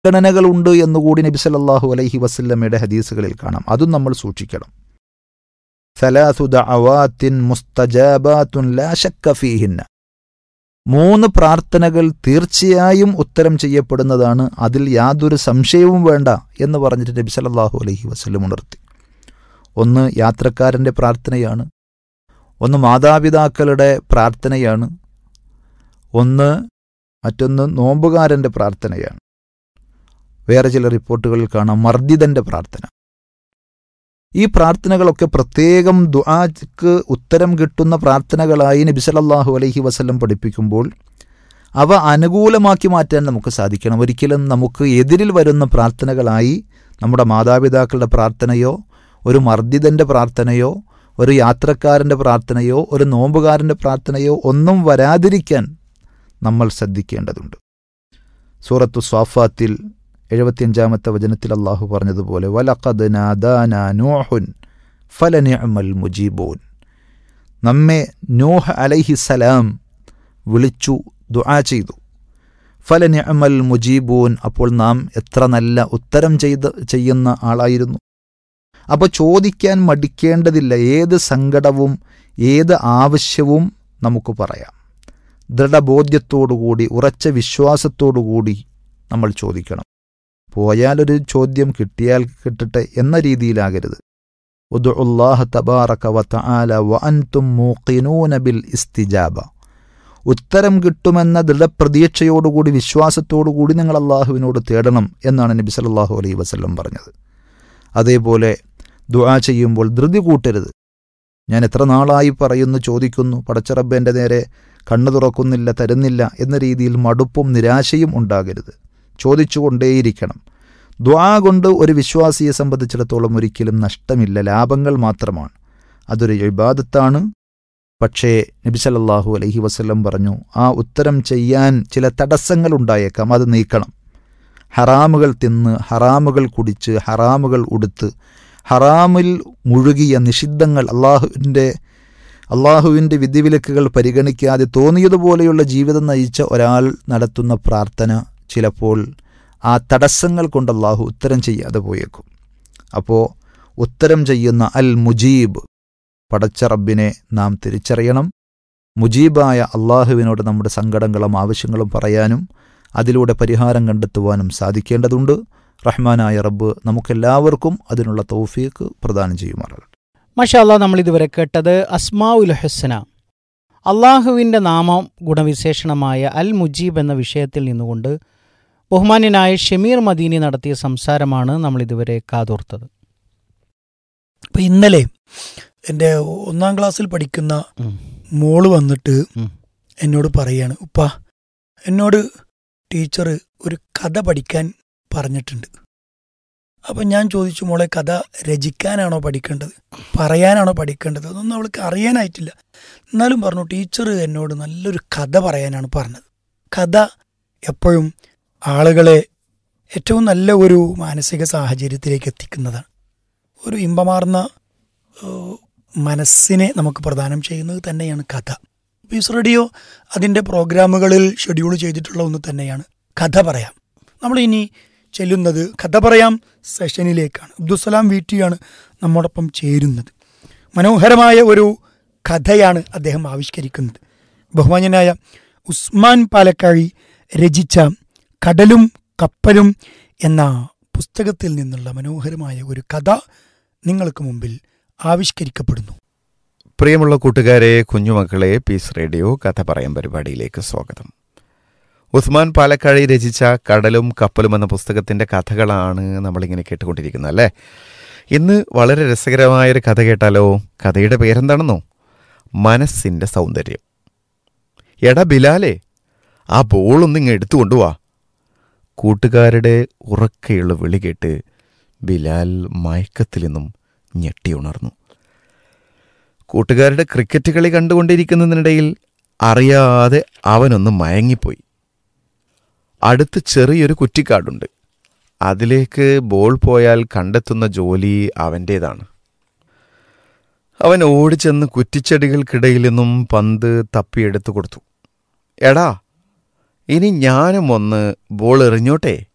ഗണനകളുണ്ട് എന്നുകൂടി നബി സല്ലല്ലാഹു അലൈഹി വസല്ലമയുടെ ഹദീസുകളിൽ കാണാം അതും നമ്മൾ സൂക്ഷിക്കണം സലാസു ദഅവാത്തിൻ മുസ്തജാബാത്തുൻ ലാ ശക്ക ഫീഹിന്ന മൂന്ന് പ്രാർത്ഥനകൾ തീർച്ചയായും ഉത്തരം ചെയ്യപ്പെടുന്നതാണ് അതിൽ യാതൊരു സംശയവും വേണ്ട എന്ന് പറഞ്ഞിട്ട് നബി സല്ലല്ലാഹു അലൈഹി വസല്ലം ഉണർത്തി ഒന്ന് യാത്രക്കാരൻ്റെ പ്രാർത്ഥനയാണ് ഒന്ന് മാതാപിതാക്കളുടെ പ്രാർത്ഥനയാണ് ഒന്ന് മറ്റൊന്ന് നോമ്പുകാരൻ്റെ പ്രാർത്ഥനയാണ് വേറെ ചില റിപ്പോർട്ടുകളിൽ കാണാം മർദ്ദിതന്റെ പ്രാർത്ഥന ഈ പ്രാർത്ഥനകളൊക്കെ പ്രത്യേകം ദുആക്ക് ഉത്തരം കിട്ടുന്ന പ്രാർത്ഥനകളായി നബി സല്ലല്ലാഹു അലൈഹി വസല്ലം പഠിപ്പിക്കുമ്പോൾ അവ അനുകൂലമാക്കി മാറ്റാൻ നമുക്ക് സാധിക്കണം ഒരിക്കലും നമുക്ക് എതിരിൽ വരുന്ന പ്രാർത്ഥനകളായി നമ്മുടെ മാതാപിതാക്കളുടെ പ്രാർത്ഥനയോ ഒരു മർദ്ദിതന്റെ പ്രാർത്ഥനയോ ഒരു യാത്രക്കാരൻ്റെ പ്രാർത്ഥനയോ ഒരു നോമ്പുകാരൻ്റെ പ്രാർത്ഥനയോ ഒന്നും വരാതിരിക്കാൻ നമ്മൾ ശ്രദ്ധിക്കേണ്ടതുണ്ട് സൂറത്തു സ്വാഫാത്തിൽ എഴുപത്തിയഞ്ചാമത്തെ വചനത്തിൽ അള്ളാഹു പറഞ്ഞതുപോലെ വലഖദ് നാദാന നൂഹുൻ ഫലനിഅമൽ മുജീബൂൻ നമ്മെ നൂഹ് അലൈഹിസലാം വിളിച്ചു ദുആ ചെയ്തു ഫലനിഅമൽ മുജീബൂൻ അപ്പോൾ നാം എത്ര നല്ല ഉത്തരം ചെയ്ത് ചെയ്യുന്ന ആളായിരുന്നു അപ്പോൾ ചോദിക്കാൻ മടിക്കേണ്ടതില്ല ഏത് സങ്കടവും ഏത് ആവശ്യവും നമുക്ക് പറയാം ദൃഢബോധ്യത്തോടുകൂടി ഉറച്ച വിശ്വാസത്തോടുകൂടി നമ്മൾ ചോദിക്കണം പോയാലൊരു ചോദ്യം കിട്ടിയാൽ കിട്ടട്ടെ എന്ന രീതിയിലാകരുത് ഉദ്ഉല്ലാഹ തബാറക വതആല വഅൻതും മൂഖിനൂന ബിൽ ഇസ്തിജാബ ഉത്തരം കിട്ടുമെന്ന ദൃഢപ്രതീക്ഷയോടുകൂടി വിശ്വാസത്തോടുകൂടി നിങ്ങൾ അള്ളാഹുവിനോട് തേടണം എന്നാണ് നബി സല്ലല്ലാഹു അലൈഹി വസല്ലം പറഞ്ഞത് അതേപോലെ ദുആ ചെയ്യുമ്പോൾ ധൃതി കൂട്ടരുത് ഞാൻ എത്ര നാളായി പറയുന്നു ചോദിക്കുന്നു പടച്ചറബ്ബൻ്റെ നേരെ കണ്ണു തുറക്കുന്നില്ല തരുന്നില്ല എന്ന രീതിയിൽ മടുപ്പും നിരാശയും ഉണ്ടാകരുത് ചോദിച്ചുകൊണ്ടേയിരിക്കണം ദ്വാ കൊണ്ട് ഒരു വിശ്വാസിയെ സംബന്ധിച്ചിടത്തോളം ഒരിക്കലും നഷ്ടമില്ല ലാഭങ്ങൾ മാത്രമാണ് അതൊരു ഇബാദത്താണ് പക്ഷേ നബി സല്ലല്ലാഹു അലൈഹി വസല്ലം പറഞ്ഞു ആ ഉത്തരം ചെയ്യാൻ ചില തടസ്സങ്ങൾ ഉണ്ടായേക്കാം അത് നീക്കണം ഹറാമുകൾ തിന്ന് ഹറാമുകൾ കുടിച്ച് ഹറാമുകൾ ഉടുത്ത് ഹറാമിൽ മുഴുകിയ നിഷിദ്ധങ്ങൾ അള്ളാഹുവിൻ്റെ അള്ളാഹുവിൻ്റെ വിധിവിലക്കുകൾ പരിഗണിക്കാതെ തോന്നിയതുപോലെയുള്ള ജീവിതം നയിച്ച ഒരാൾ നടത്തുന്ന പ്രാർത്ഥന ചിലപ്പോൾ ആ തടസ്സങ്ങൾ കൊണ്ട് അള്ളാഹു ഉത്തരം ചെയ്യാതെ പോയേക്കും അപ്പോൾ ഉത്തരം ചെയ്യുന്ന അൽ മുജീബ് പടച്ച റബ്ബിനെ നാം തിരിച്ചറിയണം മുജീബായ അള്ളാഹുവിനോട് നമ്മുടെ സങ്കടങ്ങളും ആവശ്യങ്ങളും പറയാനും അതിലൂടെ പരിഹാരം കണ്ടെത്തുവാനും സാധിക്കേണ്ടതുണ്ട് റഹ്മാനായ റബ്ബ് നമുക്കെല്ലാവർക്കും അതിനുള്ള തൗഫീക്ക് പ്രദാനം ചെയ്യുമാറാകട്ടെ മഷാല്ല നമ്മൾ ഇതുവരെ കേട്ടത് അസ്മാഉൽ ഹുസന അള്ളാഹുവിൻ്റെ നാമം ഗുണവിശേഷണമായ അൽ മുജീബ് എന്ന വിഷയത്തിൽ നിന്നുകൊണ്ട് ബഹുമാന്യനായ ഷമീർ മദീനി നടത്തിയ സംസാരമാണ് നമ്മൾ ഇതുവരെ കാതോർത്തത് അപ്പം ഇന്നലെ എൻ്റെ ഒന്നാം ക്ലാസ്സിൽ പഠിക്കുന്ന ഉം. മോള് വന്നിട്ട് ഉം. എന്നോട് പറയാണ് ഉപ്പ എന്നോട് ടീച്ചർ ഒരു കഥ പഠിക്കാൻ പറഞ്ഞിട്ടുണ്ട് അപ്പം ഞാൻ ചോദിച്ചു മോളെ കഥ രചിക്കാനാണോ പഠിക്കേണ്ടത് പറയാനാണോ പഠിക്കേണ്ടത് അതൊന്നും അവൾക്ക് അറിയാനായിട്ടില്ല എന്നാലും പറഞ്ഞു ടീച്ചർ എന്നോട് നല്ലൊരു കഥ പറയാനാണ് പറഞ്ഞത് കഥ എപ്പോഴും ആളുകളെ ഏറ്റവും നല്ല ഒരു മാനസിക സാഹചര്യത്തിലേക്ക് എത്തിക്കുന്നതാണ് ഒരു ഇമ്പമാർന്ന ഏഹ്, മനസ്സിനെ നമുക്ക് പ്രദാനം ചെയ്യുന്നത് തന്നെയാണ് കഥ പീസ് റേഡിയോ അതിൻ്റെ പ്രോഗ്രാമുകളിൽ ഷെഡ്യൂൾ ചെയ്തിട്ടുള്ള ഒന്ന് തന്നെയാണ് കഥ പറയാം നമ്മൾ ഇനി ചെല്ലുന്നത് കഥ പറയാം സെഷനിലേക്കാണ് അബ്ദുസലാം വീട്ടിയാണ് നമ്മോടൊപ്പം ചേരുന്നത് മനോഹരമായ ഒരു കഥയാണ് അദ്ദേഹം ആവിഷ്കരിക്കുന്നത് ബഹുമാന്യനായ ഉസ്മാൻ പാലക്കാഴി രചിച്ച കടലും കപ്പലും എന്ന പുസ്തകത്തിൽ നിന്നുള്ള മനോഹരമായ ഒരു കഥ നിങ്ങൾക്ക് മുമ്പിൽ ആവിഷ്കരിക്കപ്പെടുന്നു പ്രിയമുള്ള കൂട്ടുകാരെ കുഞ്ഞുമക്കളെ പീസ് റേഡിയോ കഥ പറയാൻ പരിപാടിയിലേക്ക് സ്വാഗതം ഉസ്മാൻ പാലക്കാഴി രചിച്ച കടലും കപ്പലും എന്ന പുസ്തകത്തിന്റെ കഥകളാണ് നമ്മളിങ്ങനെ കേട്ടുകൊണ്ടിരിക്കുന്നത് അല്ലേ ഇന്ന് വളരെ രസകരമായൊരു കഥ കേട്ടാലോ കഥയുടെ പേരെന്താണെന്നോ മനസ്സിന്റെ സൗന്ദര്യം എടാ ബിലാലേ ആ ബോളൊന്നിങ്ങ് എടുത്തു കൊണ്ടുവാ കൂട്ടുകാരുടെ ഉറക്കെയുള്ള വിളി കേട്ട് ബിലാൽ മയക്കത്തിൽ നിന്നും ഞെട്ടിയുണർന്നു കൂട്ടുകാരുടെ ക്രിക്കറ്റ് കളി കണ്ടുകൊണ്ടിരിക്കുന്നതിനിടയിൽ അറിയാതെ അവനൊന്ന് മയങ്ങിപ്പോയി അടുത്ത് ചെറിയൊരു കുറ്റിക്കാടുണ്ട് അതിലേക്ക് ബോൾ പോയാൽ കണ്ടെത്തുന്ന ജോലി അവൻ്റേതാണ് അവൻ ഓടിച്ചെന്ന് കുറ്റിച്ചെടികൾക്കിടയിൽ നിന്നും പന്ത് തപ്പിയെടുത്തു കൊടുത്തു എടാ ഇനി ഞാനും ഒന്ന് ബോൾ എറിഞ്ഞോട്ടെ